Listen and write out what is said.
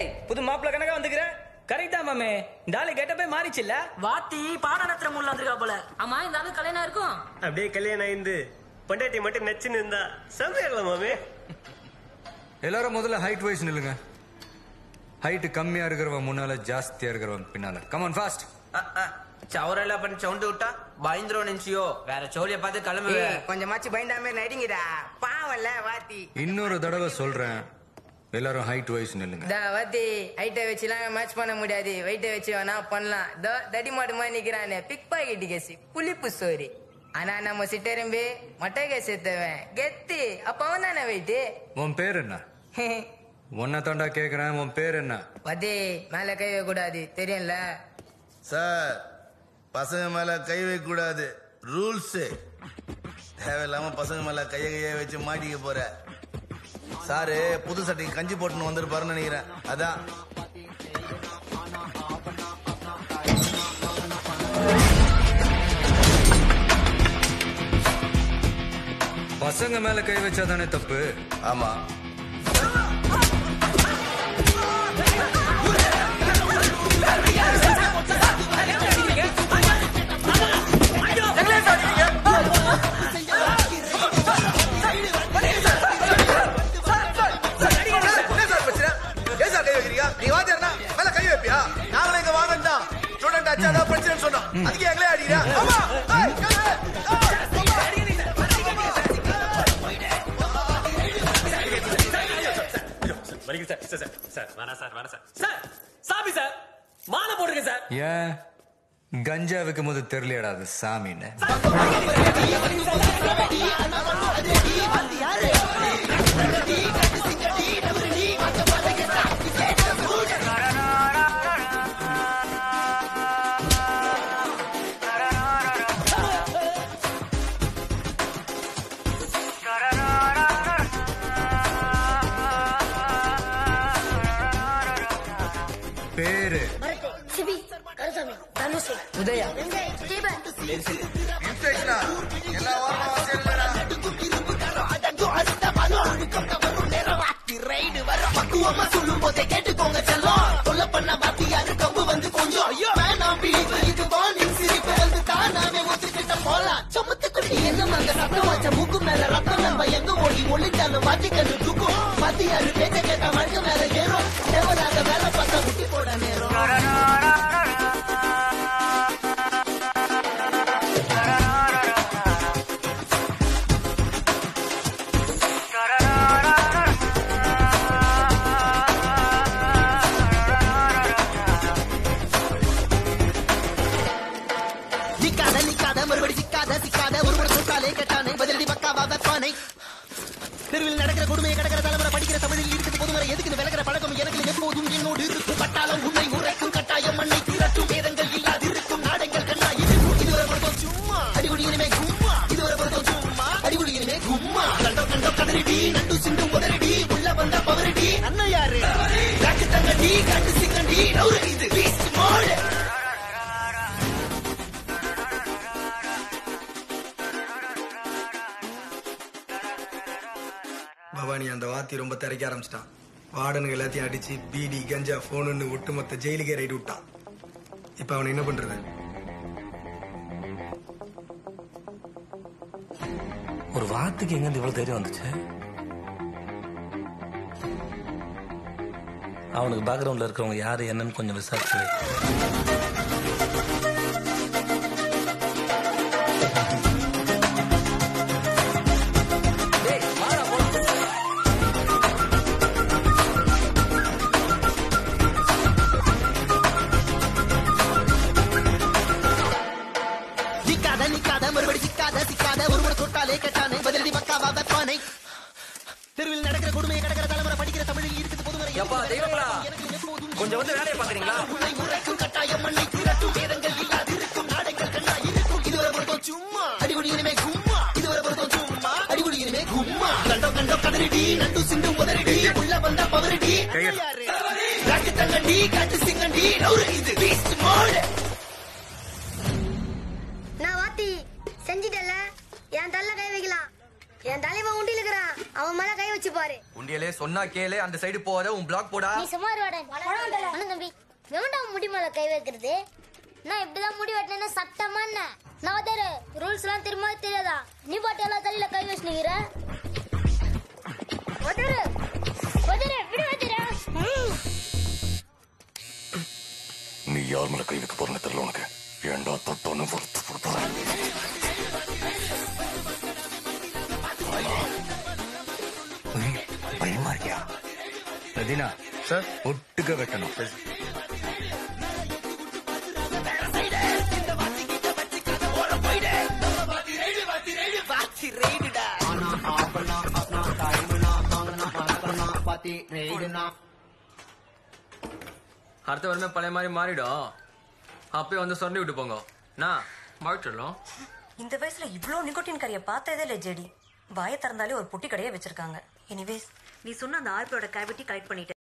புது மாப்பிள்ள கணக்கா வந்துக்கிற கரெக்டா மாமே இந்த ஆளு கெட்டப்பே மாறிச்சுல்ல வாத்தி பாடம் நடத்துற முள்ள வந்திருக்கா போல ஆமா இந்த ஆளு கல்யாணம் இருக்கும் அப்படியே கல்யாணம் ஆயிருந்து பொண்டாட்டி மட்டும் நச்சுன்னு இருந்தா செம்மையாகலாம் மாமே எல்லாரும் முதல்ல ஹைட் வைஸ் நில்லுங்க ஹைட் கம்மியா இருக்கிறவன் முன்னால ஜாஸ்தியா இருக்கிறவன் பின்னால கமான் ஃபாஸ்ட் சவரெல்லாம் பண்ணி சவுண்டு விட்டா பயந்துரும் நினைச்சியோ வேற சோழிய பார்த்து கிளம்பு கொஞ்சமாச்சு பயந்தாம நடிங்கடா பாவம்ல வாத்தி இன்னொரு தடவை சொல்றேன் எல்லாரும் ஹைட் வைஸ் நில்லுங்க தா வாத்தி ஹைட்டை வச்சுலாம் மேட்ச் பண்ண முடியாது வெயிட்டை வச்சு வேணா பண்ணலாம் தோ தடி மாடு மாதிரி நிக்கிறானே பிக் பாக்கெட் கேசி புளிப்பு சோரி ஆனா நம்ம சிட்டரும்பி மட்டை கேஸ் எடுத்தவன் கெத்து அப்ப அவன் தானே வெயிட்டு உன் பேர் என்ன உன்னை தாண்டா கேக்குறேன் உன் பேர் என்ன வாத்தி மேல கை வைக்க கூடாது தெரியும்ல சார் பசங்க மேல கை வைக்க கூடாது ரூல்ஸ் தேவையில்லாம பசங்க மேல கைய கைய வச்சு மாட்டிக்க போற சாரு புது சட்டைக்கு கஞ்சி போட்டுன்னு வந்திருப்பாருன்னு நினைக்கிறேன் அதான் பசங்க மேல கை வச்சா தானே தப்பு ஆமா ஏன் சார் கை வைக்கிறீங்க நீ வாத்தியார்னா மேல கை வைப்பியா நாங்களும் இங்க வாங்கன்னு தான் ஸ்டூடெண்ட் அச்சா தான் பிரச்சனைன்னு சொன்னோம் அதுக்கு எங்களே அடிக்கிறா ஆமா ஏய், ஏய், வலிக்கு சார் சார் சார் சார் வேணா சார் வேணா சார் சார் சாமி சார் மாலை போடுங்க சார் ஏன் கஞ்சா வைக்கும் போது தெரியலையடா அது சாமின்னு பேரு சிபி கருசாமி தனுஷ் உதயா தீபன் இன்ஸ்பெக்ஷனா எல்லா வாரமும் சேர்ந்துடா நிக்காத நிக்காத மறுபடி சிக்காத சிக்காத ஒரு முறை சொத்தாலே கேட்டானே பதிலடி பக்காவா வைப்பானே தெருவில் நடக்கிற கொடுமையை கடக்கிற தலைமுறை படிக்கிற தமிழில் இருக்குது பொதுமுறை எதுக்கு விலகிற பழக்கம் எனக்கு எப்போதும் என்னோடு இருக்கும் பட்டாளம் உன்னை உரைக்கும் கட்டாயம் மண்ணை திரட்டும் வேதங்கள் இல்லாது இருக்கும் நாடங்கள் கண்ணா இருக்கும் இதுவரை பொறுத்தம் சும்மா அடிகுடி இனிமே கும்மா இதுவரை பொறுத்தம் சும்மா அடிகுடி இனிமே கும்மா கண்டோ கண்டோ கதறிடி நண்டு சிண்டு உதறடி உள்ள வந்த பவரடி அண்ணன் யாரு காட்டு தங்கடி காட்டு சிங்கண்டி நவுறு இது பீஸ்ட் மோடு பவானி அந்த வாத்தி ரொம்ப திரைக்க ஆரம்பிச்சிட்டான் வார்டனுங்க எல்லாத்தையும் அடிச்சு பீடி கஞ்சா போனுன்னு ஒட்டுமொத்த ஜெயிலுக்கே ரைடு விட்டான் இப்ப அவனை என்ன பண்றது ஒரு வார்த்தைக்கு எங்க இவ்வளவு தைரியம் வந்துச்சு அவனுக்கு பேக்ரவுண்ட்ல இருக்கிறவங்க யாரு என்னன்னு கொஞ்சம் விசாரிச்சு வை. நிக்காத நிக்காத மறுபடி சிக்காத சிக்காத ஒரு முறை தொட்டாலே கேட்டானே பதிலடி பக்காவா வைப்பானே தெருவில் நடக்கிற கொடுமையை கடக்கிற தலைமுறை படிக்கிற தமிழில் இருக்குது பொதுமுறை எப்பா தெய்வங்களா கொஞ்சம் வந்து வேலையை பாக்குறீங்களா உன்னை உரைக்கும் கட்டாயம் மண்ணை திரட்டும் வேதங்கள் இல்லாது இருக்கும் நாடங்கள் கண்ணா இருக்கும் இதுவரை பொறுத்தம் சும்மா அடிகுடி இனிமே கும்மா இதுவரை பொறுத்தம் சும்மா அடிகுடி இனிமே கும்மா கண்டோ கண்டோ கதறிடி நண்டு சிண்டு உதறடி உள்ள வந்த பவரடி யாரு காட்டு தங்கண்டி காட்டு சிங்கண்டி நவுறு இது பீஸ்ட் மோடு நான் வாத்தி செஞ்சிட்டல என் தள்ள கை வைக்கலாம் என் தலைவன் உண்டியில் இருக்கிறான் அவன் மேல கை வச்சு பாரு உண்டியலே சொன்னா கேளு அந்த சைடு போற உன் பிளாக் போடா நீ சும்மா இருவாடா அண்ணன் தம்பி எவன்டா முடி மேல கை வைக்கிறது நான் இப்படிதான் முடி வெட்டினேன்னா சட்டமா என்ன நான் வந்தாரு ரூல்ஸ் எல்லாம் தெரியுமா தெரியாதா நீ பாட்டு எல்லா தலையில கை வச்சு நிக்கிற வந்தாரு வந்தாரு விடு வந்தாரு நீ யார் மேல கை வைக்க போறேன்னு தெரியல உனக்கு ஏண்டா தொட்டோன்னு பொறுத்து கொடுத்துறேன் பயமா இருக்கியா ரதினா சார் ஒட்டுக்க வெட்டணும் அடுத்த வருமே பழைய மாதிரி மாறிடும் அப்பயே வந்து சொல்லி விட்டு போங்க நான் மாறிச்சிடலாம் இந்த வயசுல இவ்ளோ நிக்கோட்டின் கறியை பார்த்ததே இல்லை ஜெடி வாயை திறந்தாலே ஒரு பொட்டி கடையே வச்சிருக்காங்க எனிவேஸ் நீ சொன்ன அந்த ஆர்பியோட கேவிட்டி கலெக்ட் பண்ணிட்டேன்